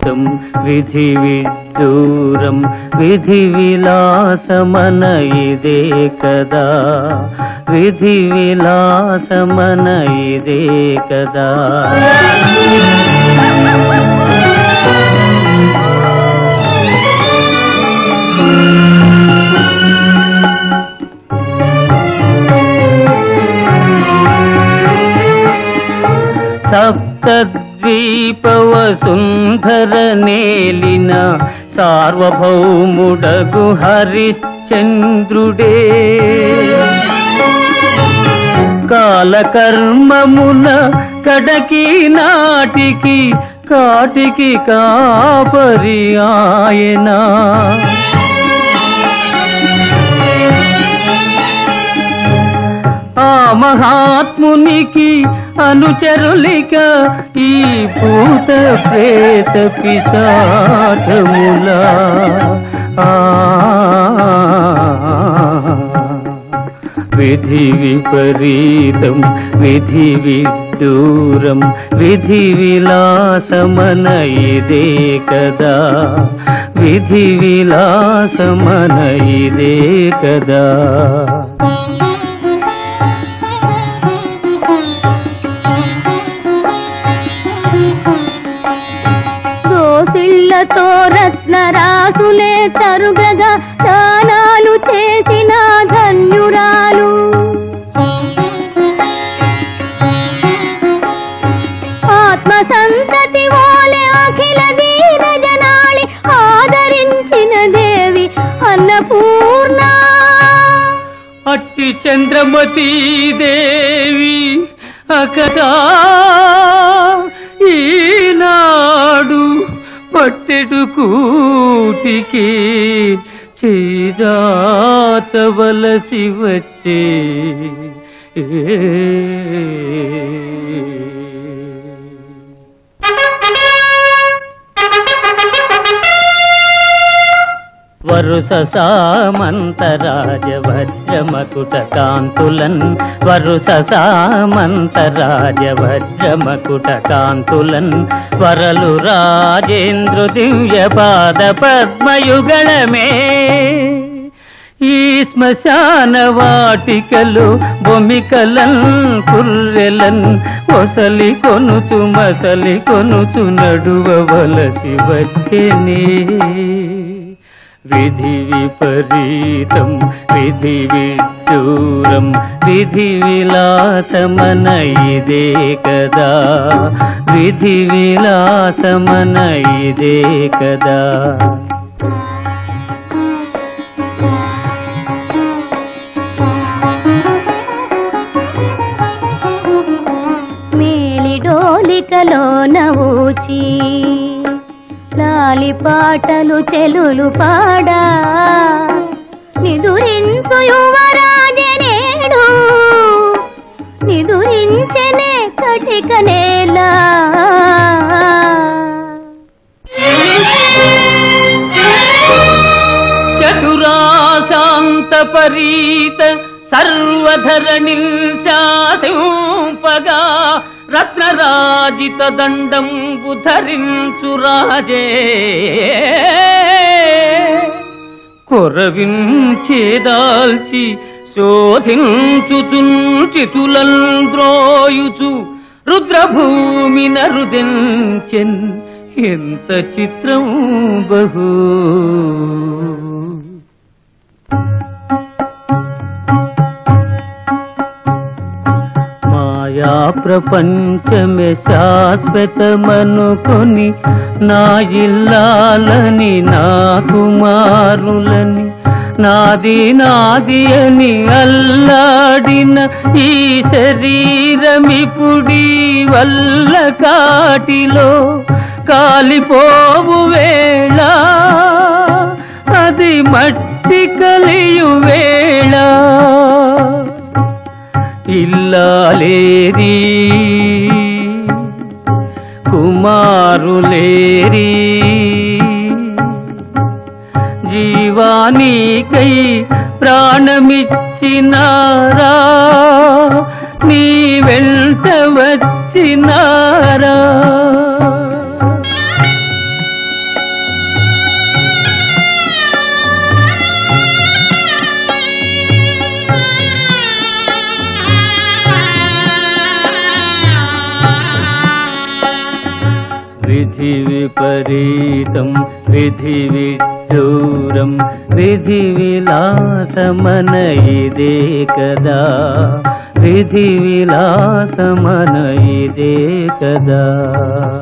విపరీతం విధి విదూరం విధి విలాసమన ఇదే కదా విధి విలాసమన ఇదే కదా సప్తద్వీపవసుంధర నేలిన సార్వభౌముడగు హరిశ్చంద్రుడే కాలకర్మమున కడకి నాటికి కాటికి కాపరి ఆయనా ఆ మహాత్మునికి అనుచరులిక ఈ భూత ప్రేత పిశాచముల ఆ విధి విపరీతం విధి విదూరం విధి విలాసమన ఇదే కదా విధి విలాసమన ఇదే కదా దోసిళ్లతో రత్న రాసులే తరుగగా దానాలు చేసిన ధన్యురాలు ఆత్మ సంతతి ఓలే అఖిల దీన జనాళి ఆదరించిన దేవి అన్నపూర్ణ అట్టి చంద్రమతీ దేవి అకదా ఈనాడు పట్టెడు కూటికి చేజాచవలసి వచ్చే వరుస సామంతరాజ వజ్రమకుట కాంతులన్ వరుస సామంతరాజ వజ్రమకుట కాంతులన్ వరలు రాజేంద్ర దివ్య పాద పద్మయుగళమే ఈ శ్మశాన వాటికలు బొమికలన్ పుర్రెలన్ ఒసలి కొనుచు మసలి కొనుచు నడువవలసి వచ్చేనే విధి విపరీతం విధి విదూరం విధి విలాసమన ఇదే కదా విధి విలాసమన ఇదే కదా మేలిడోలికలో నవూచి లాలి పాటలు చెలులు పాడా నిదురించు యువరాజనేడు నిదురించనే కటిక నేల చతురాశాంత పరీత సర్వధరణిల్ శాసింపగా రత్నరాజిత దండంబు ధరించు రాజే కొరవించేదాల్చి శోధించుచున్ చితులన్ ద్రోయుచు రుద్రభూమి నరుదెంచెన్ ఎంత చిత్రం బహు మాయా ప్రపంచమే శాశ్వతమనుకొని నా ఇల్లాలని నా కుమారులని నాది నాది అని అల్లాడిన ఈ శరీరమిపుడి వల్ల కాటిలో కాలిపోవు వేళ అది మట్టి కలియు వేళ ఇల్లాలేరి కుమారులేరి జీవానికై ప్రాణమిచ్చినారా నీ వెంట వచ్చినారా విధి విపరీతం విధి విడ్డూరం విధి విలాసమన ఇదే కదా విధి విలాసమన ఇదే కదా